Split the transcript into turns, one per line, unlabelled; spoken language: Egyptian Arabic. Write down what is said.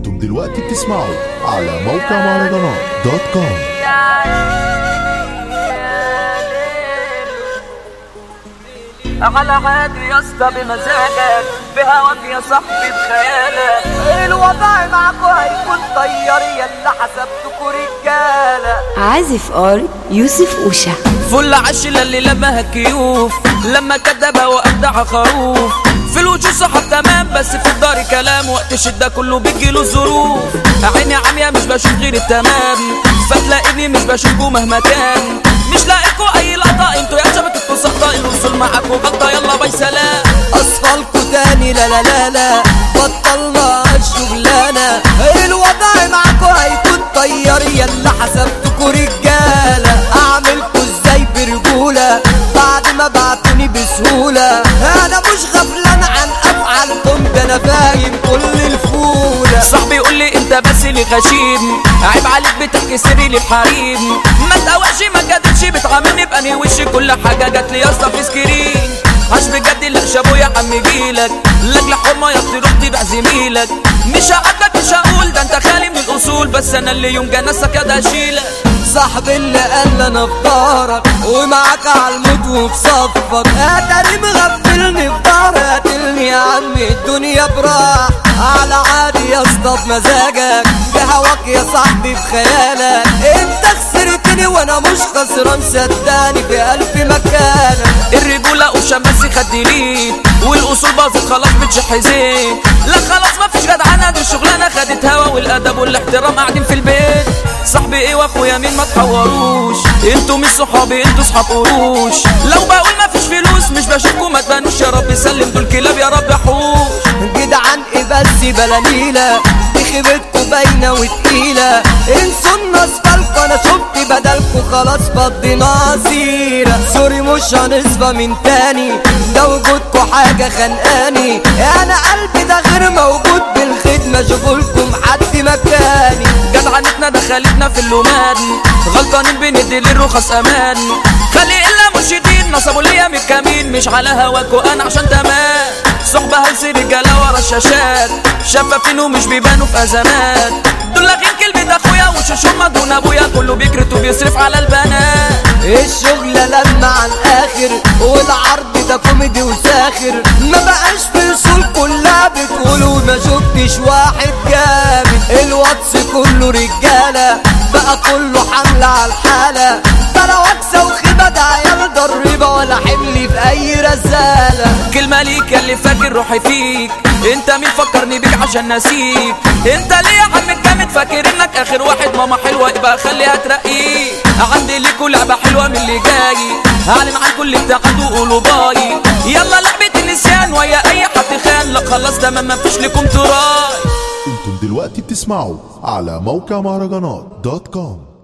انتم دلوقتي بتسمعوا على موقع مهرجانات دوت كوم
على عادي يا اسطى بمزاجك بهواك يا صاحبي بخيالك الوضع معاكوا هيكون طيار يلا حسبتكوا رجاله
عازف ار يوسف اوشا
فل عشلة اللي لمها كيوف لما كدب وابدع خروف في الوجود صحاب تمام بس في الدار كلام وقت الشدة كله بيجيله ظروف عيني عمية مش بشوف غير التمام فتلاقيني مش بشوفكوا مهما كان مش لاقيكوا اي لقطة انتوا يا شبكتكوا سقطة الوصول معاكوا غلطة يلا باي سلام
اصفالكوا تاني لا لا لا لا بطلنا الشغلانة الوضع معاكوا هيكون طيار يلا حسبتكوا رجالة اعملكوا ازاي برجولة بعد ما بعتوني بسهولة انا مش غفلان عن افعالكم ده انا فاهم كل الفولة
صاحبي يقول لي انت بس اللي غشيم عيب عليك بتحكي سري للحريم ما تقوحش ما جاتلش بتعاملني باني وشي كل حاجه جات لي يا اسطى في سكرين عاش بجد لا شابو يا عم جيلك لاجل حرمه يا تروح تبيع زميلك مش هقابلك مش هقول ده انت خالي من الاصول بس انا اللي يوم جنسك يا ده اشيلك
صاحبي اللي قال انا في ظهرك ومعاك على الموت وفي صفك اتاري مغفلني في ظهري قاتلني يا عمي الدنيا براح على عادي يا اسطى بمزاجك بهواك يا صاحبي بخيالك انت خسرتني وانا مش خسران صدقني في الف مكانك
الرجولة وشماسي خدليت والاصول باظت خلاص بتشح زيت لا خلاص ما فيش جدعنة دي الشغلانة خدت هوا والادب والاحترام قاعدين في البيت صاحبي ايه واخويا مين ما تحوروش انتوا مش صحابي انتوا صحاب قروش لو بقول ما فيش فلوس مش بشوفكوا ما تبانوش يا رب سلم دول كلاب يا رب حوش
جدعان ايه بس بلا نيلة دي خيبتكوا باينة وتقيلة انسوا الناس فالكوا انا شفت بدلكوا خلاص فضينا سيرة سوري مش هنصفى من تاني ده وجودكوا حاجة خانقاني انا قلبي ده غير موجود بالخدمة شوفولكم حد مكاني
جدعنتنا دخلتنا في اللومان غلطانين بندي للرخص امان خلي الا مرشدين نصبوا ليا من الكمين مش على هواكوا انا عشان تمام صحبة هلس رجالة ورا الشاشات شفافين ومش بيبانوا في ازمات دول لاغين كلمة اخويا وشوشهم مدون ابويا كله بيكرت وبيصرف على البنات
الشغلة لما على الاخر والعرض ده كوميدي وساخر ما بقاش في اصول كلها بتقولوا ما شفتش واحد جامد الواتس كله رجالة بقى كله حملة على الحالة بلا وكسة وخيبة ده عيال ضريبة ولا حمل في اي رزالة
كلمة ليك يا اللي فاكر روحي فيك انت مين فكرني بيك عشان نسيك انت ليه يا عم الجامد فاكر انك اخر واحد ماما حلوة يبقى خليها ترقيك عندي ليكوا لعبة حلوة من اللي جاي اعلن عن كل ابتعاد وقولوا باي يلا لعبة النسيان ويا اي حد خان لا خلاص تمام مفيش لكم تراي
انتم دلوقتي بتسمعوا على موقع مهرجانات دوت كوم